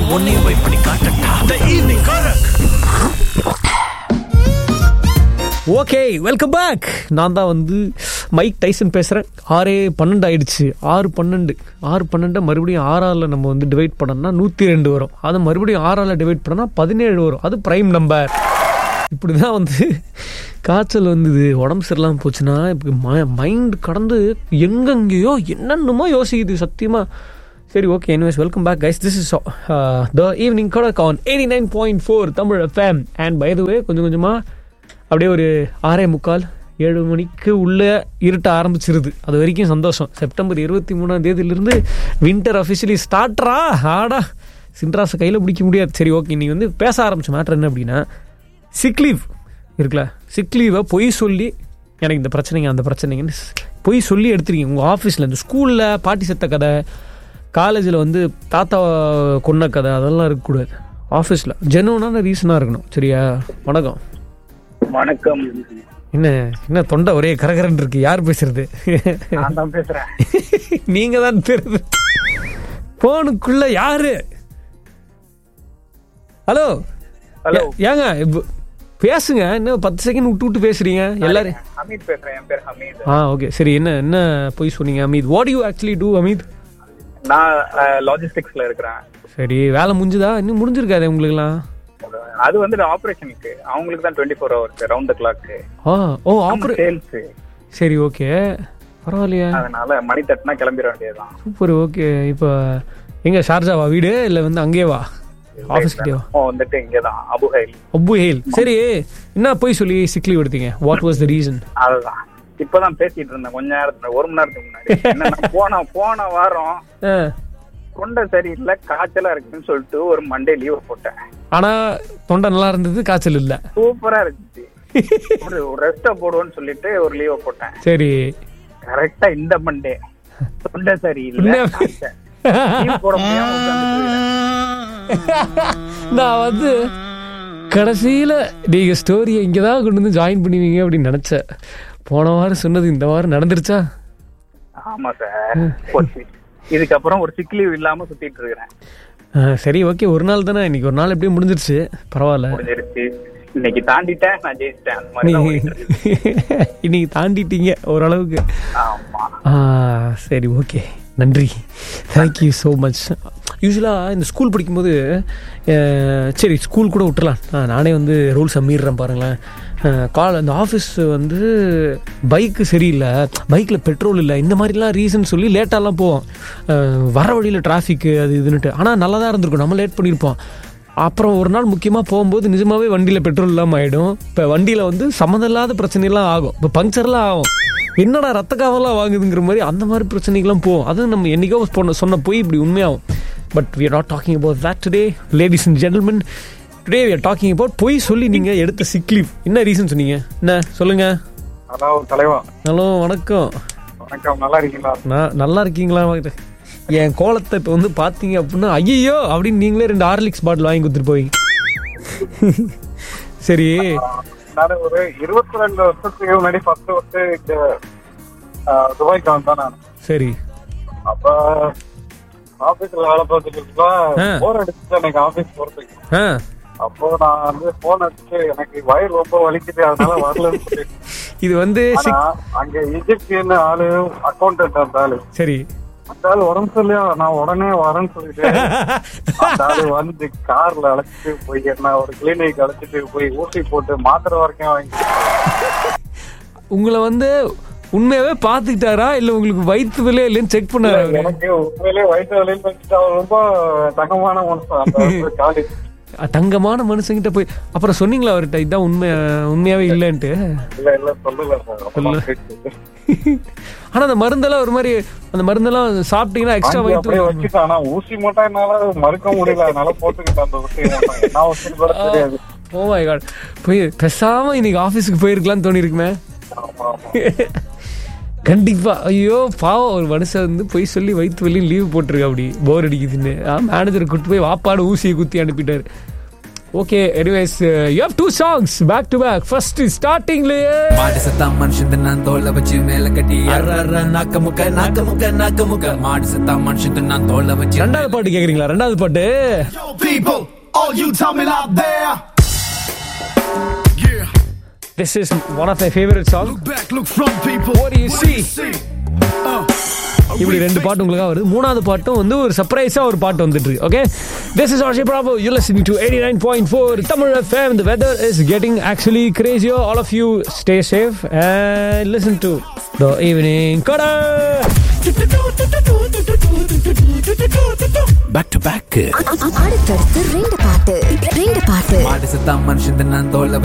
உன்னையும் போய் பண்ணி காட்டட்டா the evening Kadak okay welcome back நான் தான் வந்து மைக் டைசன் பேசுகிறேன் ஆறே பன்னெண்டு ஆயிடுச்சு ஆறு பன்னெண்டு ஆறு பன்னெண்டை மறுபடியும் ஆறால் நம்ம வந்து டிவைட் பண்ணோம்னா நூற்றி ரெண்டு வரும் அதை மறுபடியும் ஆறால் டிவைட் பண்ணோம்னா பதினேழு வரும் அது ப்ரைம் நம்பர் இப்படி தான் வந்து காய்ச்சல் வந்தது உடம்பு சரியில்லாமல் போச்சுன்னா இப்போ மைண்ட் கடந்து எங்கெங்கேயோ என்னென்னமோ யோசிக்குது சத்தியமாக சரி okay anyways welcome back guys this is the evening Kadak on eighty nine point four Tamil FM and by the கொஞ்சம் கொஞ்சமாக அப்படியே ஒரு ஆறே முக்கால் ஏழு மணிக்கு உள்ளே இருட்ட ஆரம்பிச்சிருது அது வரைக்கும் சந்தோஷம் செப்டம்பர் இருபத்தி மூணாம் தேதியிலிருந்து வின்டர் அஃபிஷியலி ஸ்டார்ட்ரா ஆடா சின்ராஸை கையில் பிடிக்க முடியாது சரி ஓகே நீ வந்து பேச ஆரம்பிச்ச மேட்ரு என்ன அப்படின்னா சிக் லீவ் இருக்குல்ல சிக் லீவை பொய் சொல்லி எனக்கு இந்த பிரச்சனைங்க அந்த பிரச்சனைங்கன்னு பொய் சொல்லி எடுத்துருக்கீங்க உங்கள் ஆஃபீஸில் இந்த ஸ்கூலில் பாட்டி செத்த கதை காலேஜில் வந்து தாத்தா கொன்ன கதை அதெல்லாம் இருக்கக்கூடாது ஆஃபீஸில் ஜெனுவனான ரீசனாக இருக்கணும் சரியா வணக்கம் வணக்கம் என்ன என்ன தொண்டை ஒரே கரகரன்னு இருக்கு யார் பேசுறது நான் தான் பேசுறேன் நீங்க தான் தெரியுது போனுக்குள்ள யாரு ஹலோ ஹலோ ஏங்க இப்ப பேசுங்க என்ன பத்து செகண்ட் விட்டு விட்டு பேசுறீங்க எல்லாரும் ஹமீத் பேசுறேன் என் பேர் ஹமீத் ஆ ஓகே சரி என்ன என்ன போய் சொன்னீங்க Amit what you actually do Amit நான் லாஜிஸ்டிக்ஸ்ல இருக்கிறேன் சரி வேலை முடிஞ்சுதா இன்னும் முடிஞ்சிருக்காதே உங்களுக்குலாம் அது வந்து ஆபரேஷனுக்கு அவங்களுக்கு தான் twenty four hours round the clock ஆ ஓ ஆப்ரே சேல்ஸ் சரி ஓகே பரவாயில்லையா அதனால மணி தட்டுனா கிளம்பிட வேண்டியதுதான் சூப்பர் ஓகே இப்போ எங்க ஷார்ஜாவா வீடு இல்லை வந்து அங்கேயே வா ஆஃபீஸ் கிட்டேவா ஓ வந்துட்டு இங்கதான் அபுஹைல் அப்பு ஹேல் சரி என்ன போய் சொல்லி சிக் லீவ் எடுத்தீங்க வாட் வாஸ் த ரீசன் அதுதான் இப்பதான் பேசிட்டு இருந்தேன் கொஞ்ச நேரத்துக்கு ஒரு மணி நேரத்துக்கு முன்னாடி என்னன்னா போன போன வாரம் தொண்டை சரியில்லை காய்ச்சலா இருக்குன்னு சொல்லிட்டு ஒரு மண்டே லீவ் போட்டேன் ஆனா தொண்டை நல்லா இருந்தது காய்ச்சல் இல்ல சூப்பரா இருந்துச்சு ஒரு ரெஸ்ட போடுவோன்னு சொல்லிட்டு ஒரு லீவ் போட்டேன் சரி கரெக்டா இந்த மண்டே தொண்டை சரியில்லை உண்மையா? காய்ச்சல். leave போட முடியாம உட்கார்ந்துட்டு இருக்கிறேன். நான் வந்து கடைசியில நீங்க ஸ்டோரியை இங்கதான் கொண்டு வந்து ஜாயின் பண்ணுவீங்க அப்படின்னு நினைச்சேன் போன வாரம் சொன்னது இந்த வாரம் நடந்துருச்சா ஆமா சார் போச்சு இதுக்கப்புறம் ஒரு சிக் லீவ் இல்லாம சுத்திட்டு இருக்கிறேன் ஆ, சரி ஓகே ஒரு நாள் தானே இன்னைக்கு ஒரு நாள் எப்படியும் முடிஞ்சிருச்சு பரவாயில்ல முடிஞ்சிருச்சு இன்னைக்கு தாண்டிட்டேன் நான் ஜெயிச்சிட்டேன் அந்த மாதிரி தான் நீங்க ஓடிட்டு இருக்கு. இன்னைக்கு தாண்டிட்டீங்க ஓரளவுக்கு ஆமா ஆ சரி ஓகே நன்றி தேங்க்யூ ஸோ மச் யூஸ்வலாக இந்த ஸ்கூல் படிக்கும்போது அஹ், சரி ஸ்கூல் கூட விட்டுறலாம் ஆ, நானே வந்து ரூல்ஸை மீறுறேன் பாருங்களேன் கால் அந்த ஆஃபீஸ் வந்து பைக்கு சரியில்லை பைக்கில் பெட்ரோல் இல்லை இந்த மாதிரிலாம் ரீசன் சொல்லி லேட்டாலாம் போவோம் அஹ், வர வழியில் டிராஃபிக்கு அது இதுன்னுட்டு ஆனால் நல்லா தான் இருந்திருக்கும் நம்ம லேட் பண்ணியிருப்போம் அப்புறம் ஒரு நாள் முக்கியமாக போகும்போது நிஜமாவே வண்டியில் பெட்ரோல் இல்லாமல் ஆகிடும் இப்போ வண்டியில் வந்து சம்மந்தம் இல்லாத பிரச்சனைலாம் ஆகும் இப்போ பங்க்சர்லாம் ஆகும் என்னடா ரத்த காவலாம் வாங்குதுங்கிற மாதிரி அந்த மாதிரி பிரச்சனைகள்லாம் போகும் அது நம்ம என்னைக்கோ சொன்ன சொன்ன போய் இப்படி உண்மையாகும் but we are not talking about that today ladies and gentlemen today we are talking about பொய் சொல்லி நீங்கள் எடுத்த சிக் லீவ் என்ன ரீசன் சொன்னீங்க என்ன சொல்லுங்க ஹலோ தலைவா ஹலோ வணக்கம் வணக்கம் நல்லா இருக்கீங்களா நான் நல்லா இருக்கீங்களா என் கோலத்தை இப்போ வந்து பார்த்தீங்க அப்படின்னா ஐயோ அப்படின்னு நீங்களே ரெண்டு ஹார்லிக்ஸ் பாட்டில் வாங்கி கொடுத்துட்டு போவீங்க சரி நான் ஒரு இருபத்தி ரெண்டு வருஷத்துக்கு முன்னாடி ஃபர்ஸ்ட் வந்து இங்க துபாய்க்கு வந்தேன் நான் சரி அப்ப ஆபீஸ்ல வேலை பார்த்துட்டு ஆ. இருக்கலாம் போர் அடிச்சுட்டு எனக்கு ஆபீஸ் போறதுக்கு ஆ அப்போ நான் வந்து போன் அடிச்சு எனக்கு வயிறு ரொம்ப வலிக்குது அதனால வரலன்னு சொல்லிட்டு இது வந்து ஆனா அங்க இஜிப்தியன் ஆளு அக்கௌண்டன்ட் அந்த ஆளு சரி அந்த ஆளு உடம்பு சொல்லியா நான் உடனே வரேன்னு சொல்லிட்டு அந்த ஆளு வந்து கார்ல அழைச்சிட்டு போய் என்ன ஒரு கிளினிக் அழைச்சிட்டு போய் ஊசி போட்டு மாத்திரை வரைக்கும் வாங்கி உங்களை வந்து உண்மையாவே பாத்துக்கிட்டாரா இல்ல உங்களுக்கு வயிற்று வலியா இல்லைன்னு செக் பண்ணாரா அவரு? எனக்கு உண்மையிலேயே வயிற்று வலின்னு வச்சுட்டு அவர் ரொம்ப தங்கமான மனுஷன் அந்த காலேஜ் தங்கமான மனுஷங்கிட்ட போய் அப்புறம் சொன்னீங்களா அவர்கிட்ட இதான் உண்மை உண்மையாவே இல்லைன்ட்டு இல்ல இல்ல சொல்லல சார் சொல்லல. ஆனா அந்த மருந்தெல்லாம் ஒரு மாதிரி அந்த மருந்தெல்லாம் சாப்பிட்டீங்கன்னா எக்ஸ்ட்ரா வாங்கி அப்படியே வயிற்று வச்சுட்டேன் ஆனா ஊசி மட்டும் என்னால மறுக்க முடியல அதனால போட்டுக்கிட்டேன் அந்த ஊசி மட்டும். என்ன ஊசின்னு கூட தெரியாது ஓ மை காட் போய் பேசாம இன்னைக்கு ஆபீஸ்க்கு போயிருக்கலாம்னு தோணி இருக்குமே ஆமா ஆமா கண்டிப்பா ஐயோ பாவம் ஒரு மனுஷன் வந்து போய் சொல்லி வயிற்று வலி லீவ் போட்டிருக்க அப்படி போர் அடிக்குதுன்னு மேனேஜர் கூட்டு போய் வாப்பாடு ஊசியை குத்தி அனுப்பிட்டாரு okay anyways you have two songs back to back first ஸ்டார்டிங்லயே மாடு சத்தா மனுஷன் நான் தோலை வச்சு மேல கட்டி அர்ற நாக்க முக்க நாக்க முக்க நாக்க முக்க மாடு சத்தா மனுஷன் நான் தோலை வச்சு ரெண்டாவது பாட்டு கேக்குறீங்களா ரெண்டாவது பாட்டு Yo, people, all you Tamil out there. Yeah, this is one of my favourite song look back, look front, people. What do you see? Uh, இப்படி ரெண்டு பாட்டு உங்களுக்காக வருது மூணாவது பாட்டும் வந்து ஒரு சர்ப்ரைஸா ஒரு பாட்டு வந்துட்டு இருக்கு ஓகே திஸ் இஸ் ஆர்ஷி ப்ராபோ you listening to 89.4 Tamil FM the weather is getting actually crazier all of you stay safe and listen to the evening Kada back to back. அடுத்தடுத்து ரெண்டு பாட்டு ரெண்டு பாட்டு மாடு சத்தா மனுஷன் நான் தோலை